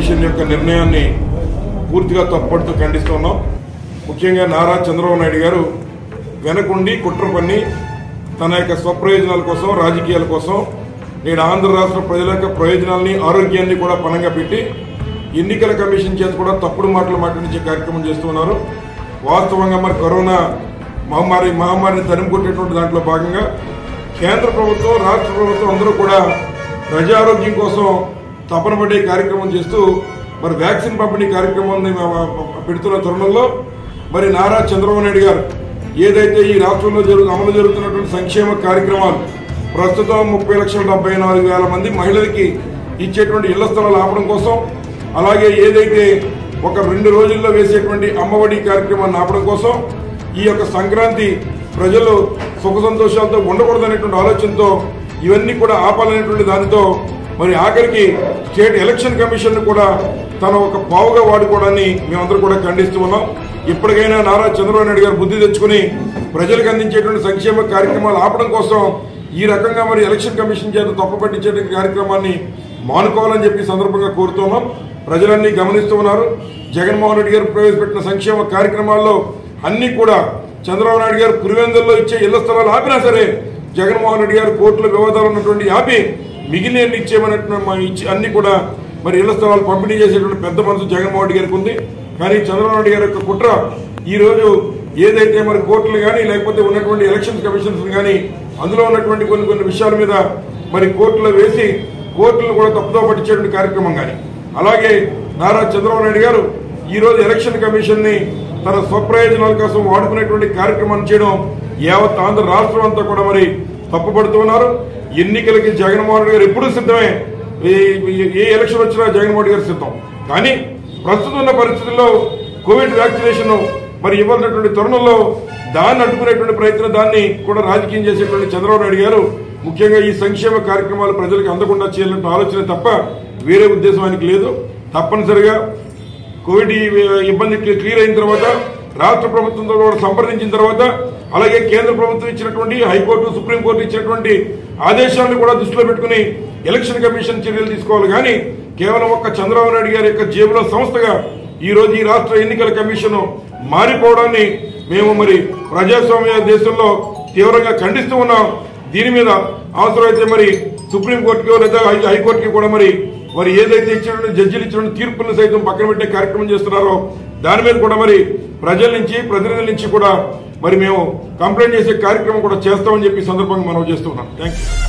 commission యొక్క నిర్ణయాన్ని పూర్తిగా తప్పడుతూ ఖండిస్తున్నాం ముఖ్యంగా నారా చంద్రబాబు నాయుడు గారు వెనకుండి కుట్ర పన్ని తన యొక్క స్వప్రయోజనాల కోసం రాజకీయాల కోసం నేడు ఆంధ్ర రాష్ట్ర ప్రజల యొక్క ప్రయోజనాల్ని ఆరోగ్యాన్ని కూడా పణంగా పెట్టి ఎన్నికల కమిషన్ చేత కూడా తప్పుడు మాటలు మాట్లాడించే కార్యక్రమం చేస్తున్నారు వాస్తవంగా మరి కరోనా మహమ్మారి మహమ్మారిని తరిమి కొట్టేటువంటి దాంట్లో భాగంగా కేంద్ర ప్రభుత్వం రాష్ట్ర ప్రభుత్వం అందరూ కూడా ప్రజారోగ్యం కోసం తపన పడే కార్యక్రమం చేస్తూ మరి వ్యాక్సిన్ పంపిణీ కార్యక్రమాన్ని పెడుతున్న తరుణంలో మరి నారా చంద్రబాబు నాయుడు గారు ఏదైతే ఈ రాష్ట్రంలో జరుగు అమలు జరుగుతున్నటువంటి సంక్షేమ కార్యక్రమాలు ప్రస్తుతం ముప్పై లక్షల డెబ్బై నాలుగు వేల మంది మహిళలకి ఇచ్చేటువంటి ఇళ్ల స్థలాలు ఆపడం కోసం అలాగే ఏదైతే ఒక రెండు రోజుల్లో వేసేటువంటి అమ్మఒడి కార్యక్రమాన్ని ఆపడం కోసం ఈ యొక్క సంక్రాంతి ప్రజలు సుఖ సంతోషాలతో ఉండకూడదనేటువంటి ఆలోచనతో ఇవన్నీ కూడా ఆపాలనేటువంటి దానితో మరి ఆఖరికి స్టేట్ ఎలక్షన్ కమిషన్ కూడా తన ఒక పావుగా వాడుకోవడాన్ని మేమందరం కూడా ఖండిస్తూ ఉన్నాం ఇప్పటికైనా నారా చంద్రబాబు నాయుడు గారు బుద్ధి తెచ్చుకుని ప్రజలకు అందించేటువంటి సంక్షేమ కార్యక్రమాలు ఆపడం కోసం ఈ రకంగా మరి ఎలక్షన్ కమిషన్ చేత తప్పుపట్టించేటువంటి కార్యక్రమాన్ని మానుకోవాలని చెప్పి ఈ సందర్భంగా కోరుతున్నాం ప్రజలన్నీ గమనిస్తూ ఉన్నారు జగన్మోహన్ రెడ్డి గారు ప్రవేశపెట్టిన సంక్షేమ కార్యక్రమాల్లో అన్ని కూడా చంద్రబాబు నాయుడు గారు పురివెందుల్లో ఇచ్చే ఇళ్ల స్థలాలు ఆపినా సరే జగన్మోహన్ రెడ్డి గారు కోర్టుల వివాదాలు ఉన్నటువంటి ఆపి మిగిలిన ఇచ్చేమన్నట్టు ఇచ్చి అన్ని కూడా మరి ఇళ్ల స్థలాలు పంపిణీ చేసేటువంటి పెద్ద మనసు జగన్మోహన్ రెడ్డి గారికి ఉంది కానీ చంద్రబాబు నాయుడు గారి యొక్క కుట్ర ఈ రోజు ఏదైతే మరి కోర్టులు కానీ లేకపోతే ఉన్నటువంటి ఎలక్షన్ కమిషన్స్ కానీ అందులో ఉన్నటువంటి కొన్ని కొన్ని విషయాల మీద మరి కోర్టులో వేసి కోర్టులను కూడా తప్పుదో పట్టించేటువంటి కార్యక్రమం కానీ అలాగే నారా చంద్రబాబు నాయుడు గారు ఈ రోజు ఎలక్షన్ కమిషన్ ని తన స్వప్రయోజనాల కోసం వాడుకునేటువంటి కార్యక్రమాన్ని చేయడం యావత్ ఆంధ్ర రాష్ట్రం అంతా కూడా మరి తప్పుపడుతున్నారు ఎన్నికలకి జగన్మోహన్ రెడ్డి గారు ఎప్పుడూ సిద్ధమే ఏ- ఏ- ఏ ఎలక్షన్ వచ్చినా జగన్మోహన్ రెడ్డి గారు సిద్ధం కానీ ప్రస్తుతం ఉన్న పరిస్థితుల్లో కోవిడ్ వ్యాక్సినేషన్ మరి ఇవ్వాల్సినటువంటి తరుణంలో దాన్ని అడ్డుకునేటువంటి ప్రయత్నం దాన్ని కూడా రాజకీయం చేసేటువంటి చంద్రబాబు నాయుడు గారు ముఖ్యంగా ఈ సంక్షేమ కార్యక్రమాలు ప్రజలకు అందకుండా చేయాలంటే ఆలోచన తప్ప వేరే ఉద్దేశం ఆయనకి లేదు తప్పనిసరిగా కోవిడ్ ఈ ఇబ్బంది క్లి- క్లియర్ అయిన తర్వాత రాష్ట్ర ప్రభుత్వంతో కూడా సంప్రదించిన తర్వాత అలాగే కేంద్ర ప్రభుత్వం ఇచ్చినటువంటి హైకోర్టు సుప్రీంకోర్టు ఇచ్చినటువంటి ఆదేశాలను కూడా దృష్టిలో పెట్టుకుని ఎలక్షన్ కమిషన్ చర్యలు తీసుకోవాలి కానీ కేవలం ఒక్క చంద్రబాబు నాయుడు గారి యొక్క జేబులో సంస్థగా ఈ రోజు ఈ రాష్ట్ర ఎన్నికల కమిషన్ మారిపోవడాన్ని మేము మరి ప్రజాస్వామ్య దేశంలో తీవ్రంగా ఖండిస్తూ ఉన్నాం దీని మీద అవసరమైతే మరి సుప్రీంకోర్టుకి లేదా హై- హైకోర్టుకి కూడా మరి మరి ఏదైతే ఇచ్చిన జడ్జిలు ఇచ్చిన తీర్పులను సైతం పక్కన పెట్టే కార్యక్రమం చేస్తున్నారో దాని మీద కూడా మరి ప్రజల నుంచి ప్రతినిధుల నుంచి కూడా మరి మేము కంప్లైంట్ చేసే కార్యక్రమం కూడా చేస్తామని చెప్పి ఈ సందర్భంగా మనం చేస్తున్నాం థ్యాంక్ యూ